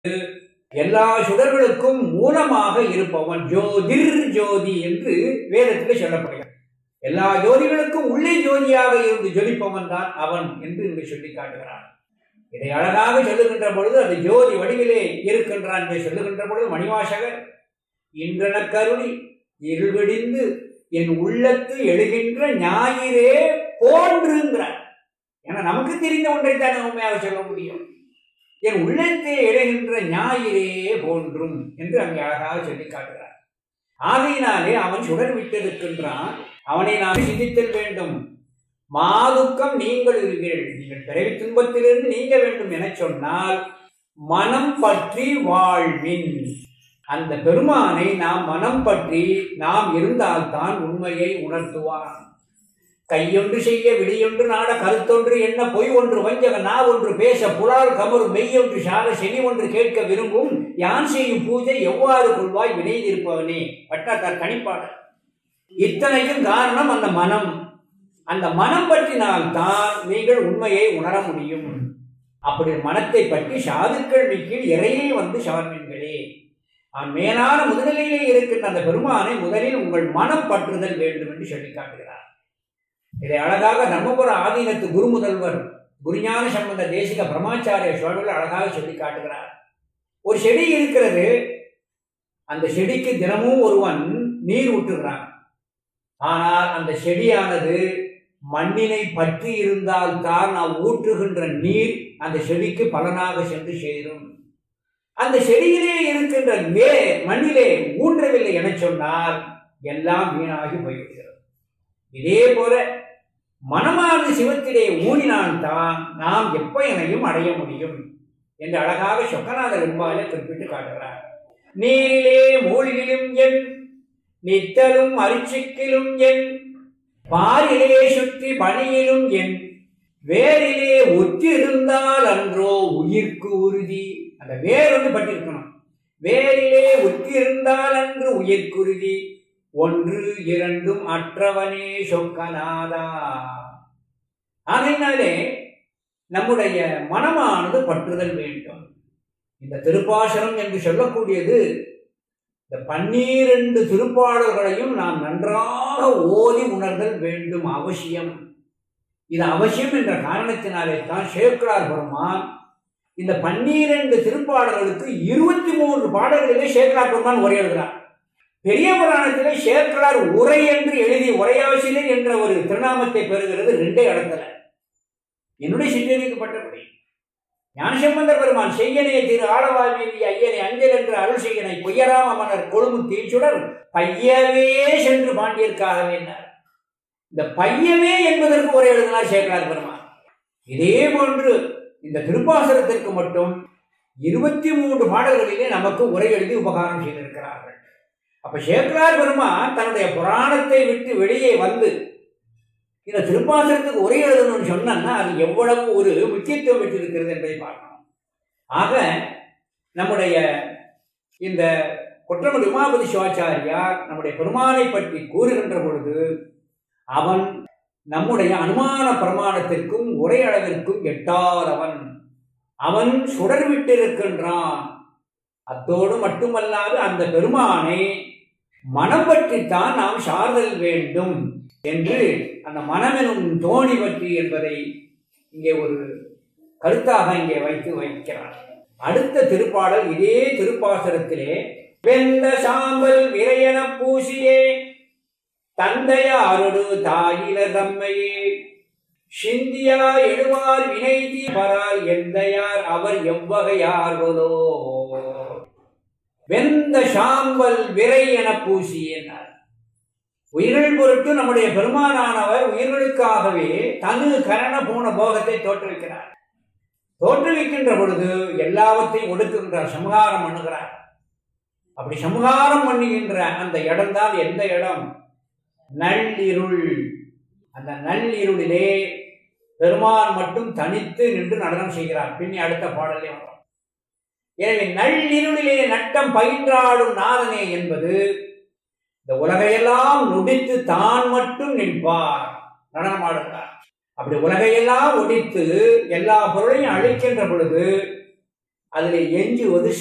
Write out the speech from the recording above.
எல்லா சுடர்களுக்கும் மூலமாக இருப்பவன் ஜோதிர் ஜோதி என்று வேதத்திலே சொல்லப்படுகிறது எல்லா ஜோதிகளுக்கும் உள்ளே ஜோதியாக இருந்து ஜொலிப்பவன் தான் அவன் என்று இங்கு சொல்லி காட்டுகிறான் இதை அழகாக சொல்லுகின்ற பொழுது அந்த ஜோதி வடிவிலே இருக்கின்றான் என்று சொல்லுகின்ற பொழுது மணிவாசகர் இன்றன கருணி இருள்விடிந்து என் உள்ளத்து எழுகின்ற ஞாயிறே போன்றுங்கிறார் ஏன்னா நமக்கு தெரிந்த ஒன்றைத்தான் உண்மையாக சொல்ல முடியும் என் உள்ளத்தே எழுகின்ற ஞாயிறே போன்றும் என்று அங்கே அழகாக சொல்லி காட்டுகிறார் ஆகையினாலே அவன் சுடர் விட்டிருக்கின்றான் அவனை நாம் சிந்தித்தல் வேண்டும் மாதுக்கம் நீங்கள் இருக்கிறீர்கள் நீங்கள் பிறவி துன்பத்திலிருந்து நீங்க வேண்டும் என சொன்னால் மனம் பற்றி வாழ்வின் அந்த பெருமானை நாம் மனம் பற்றி நாம் இருந்தால்தான் உண்மையை உணர்த்துவான் கையொன்று செய்ய விழியொன்று நாட கருத்தொன்று என்ன பொய் ஒன்று வஞ்சக நா ஒன்று பேச புலால் கமரு மெய்யொன்று சார செவி ஒன்று கேட்க விரும்பும் யான் செய்யும் பூஜை எவ்வாறு கொள்வாய் வினைந்திருப்பவனே பட்டாத்தார் கணிப்பாளர் இத்தனைக்கும் காரணம் அந்த மனம் அந்த மனம் பற்றினால்தான் நீங்கள் உண்மையை உணர முடியும் அப்படி மனத்தை பற்றி சாதுக்கள் மிக்கில் இறையை வந்து சவர்மீன்களே அவன் மேலான முதுநிலையிலே இருக்கின்ற அந்த பெருமானை முதலில் உங்கள் மனம் பற்றுதல் வேண்டும் என்று சொல்லி காட்டுகிறார் இதை அழகாக தர்மபுர ஆதீனத்து குரு முதல்வர் குருஞான சம்பந்த தேசிக பிரமாச்சாரிய சுவாமிகள் அழகாக சொல்லி காட்டுகிறார் ஒரு செடி இருக்கிறது அந்த செடிக்கு தினமும் ஒருவன் நீர் ஊற்றுகிறான் ஆனால் அந்த செடியானது மண்ணினை பற்றி இருந்தால் தான் நாம் ஊற்றுகின்ற நீர் அந்த செடிக்கு பலனாக சென்று சேரும் அந்த செடியிலே இருக்கின்ற வே மண்ணிலே ஊன்றவில்லை என சொன்னால் எல்லாம் வீணாகி போய்விடுகிறது இதே போல மனமானது சிவத்திலே ஊனினால்தான் நாம் எப்பயனையும் அடைய முடியும் என்று அழகாக சொக்கநாத வெண்பாலை குறிப்பிட்டு காட்டுகிறார் நீரிலே மூலிலும் என் நித்தலும் அரிச்சிக்கிலும் என் பாரிலே சுற்றி பணியிலும் என் வேரிலே ஒற்றிருந்தால் அன்றோ உயிர்க்கு உறுதி அந்த வேர் வந்து பட்டிருக்கணும் வேரிலே ஒற்றிருந்தால் அன்று உயிர்க்குருதி ஒன்று இரண்டும் அற்றவனே சொக்கநாதா ஆகையினாலே நம்முடைய மனமானது பற்றுதல் வேண்டும் இந்த திருப்பாசனம் என்று சொல்லக்கூடியது இந்த பன்னிரண்டு திருப்பாடல்களையும் நாம் நன்றாக ஓதி உணர்தல் வேண்டும் அவசியம் இது அவசியம் என்ற காரணத்தினாலே தான் சேக்கலார் பெருமான் இந்த பன்னிரண்டு திருப்பாடல்களுக்கு இருபத்தி மூன்று பாடல்களிலே சேக்கலார் பெருமான் உரை எழுதுகிறார் பெரிய புராணத்திலே சேக்கலார் உரை என்று எழுதி உரையாசிரியர் என்ற ஒரு திருநாமத்தை பெறுகிறது ரெண்டே இடத்துல என்னுடைய சிற்றறிவிக்கப்பட்டபடி ஞானசம்பந்தர் பெருமான் செய்யனைய திரு ஆளவாழ்மீதி ஐயனை அஞ்சல் என்று அருள் செய்யனை பொய்யராம மன்னர் கொழும்பு தீச்சுடர் பையவே சென்று பாண்டியர்க்காகவே இந்த பையவே என்பதற்கு உரை எழுதினார் சேக்கலார் பெருமான் இதே போன்று இந்த திருப்பாசனத்திற்கு மட்டும் இருபத்தி மூன்று பாடல்களிலே நமக்கு உரை எழுதி உபகாரம் செய்திருக்கிறார்கள் அப்ப சேக்கலார் பெருமான் தன்னுடைய புராணத்தை விட்டு வெளியே வந்து இந்த திருப்பாசனத்துக்கு உரை எழுதணும்னு சொன்னா அது எவ்வளவு ஒரு முக்கியத்துவம் பெற்றிருக்கிறது என்பதை பார்க்கணும் ஆக நம்முடைய இந்த குற்றமடி உமாபதி சிவாச்சாரியார் நம்முடைய பெருமானை பற்றி கூறுகின்ற பொழுது அவன் நம்முடைய அனுமான பிரமாணத்திற்கும் உரை அளவிற்கும் எட்டாதவன் அவன் சுடர் விட்டிருக்கின்றான் அத்தோடு மட்டுமல்லாது அந்த பெருமானை மனம் பற்றித்தான் நாம் சார்தல் வேண்டும் என்று அந்த மனமெனும் தோணி பற்றி என்பதை இங்கே ஒரு கருத்தாக இங்கே வைத்து வைக்கிறார் அடுத்த திருப்பாடல் இதே திருப்பாசனத்திலே வெந்த சாம்பல் விரையன பூசியே தந்தையாரொடு தாயினர் தம்மையே சிந்தியா எழுவார் வினைதி பரால் எந்தையார் அவர் எவ்வகையார்களோ வெந்த சாம்பல் விரை என பூசியனார் உயிர்கள் பொருட்டு நம்முடைய பெருமானானவர் உயிர்களுக்காகவே தனு கரண பூண போகத்தை தோற்றுவிக்கிறார் தோற்றுவிக்கின்ற பொழுது எல்லாவற்றையும் ஒடுக்குகின்றார் சமகாரம் பண்ணுகிறார் அப்படி சமகாரம் பண்ணுகின்ற அந்த இடம்தான் எந்த இடம் நள்ளிருள் அந்த நள்ளிருளிலே பெருமான் மட்டும் தனித்து நின்று நடனம் செய்கிறார் பின்னி அடுத்த பாடலே வரும் எனவே நள்ளிருளிலே நட்டம் பயின்றாடும் நாதனே என்பது இந்த உலகையெல்லாம் நொடித்து தான் மட்டும் நிற்பார் நடனமாடுகிறார் அப்படி உலகையெல்லாம் ஒடித்து எல்லா பொருளையும் அழிக்கின்ற பொழுது அதில் எஞ்சுவது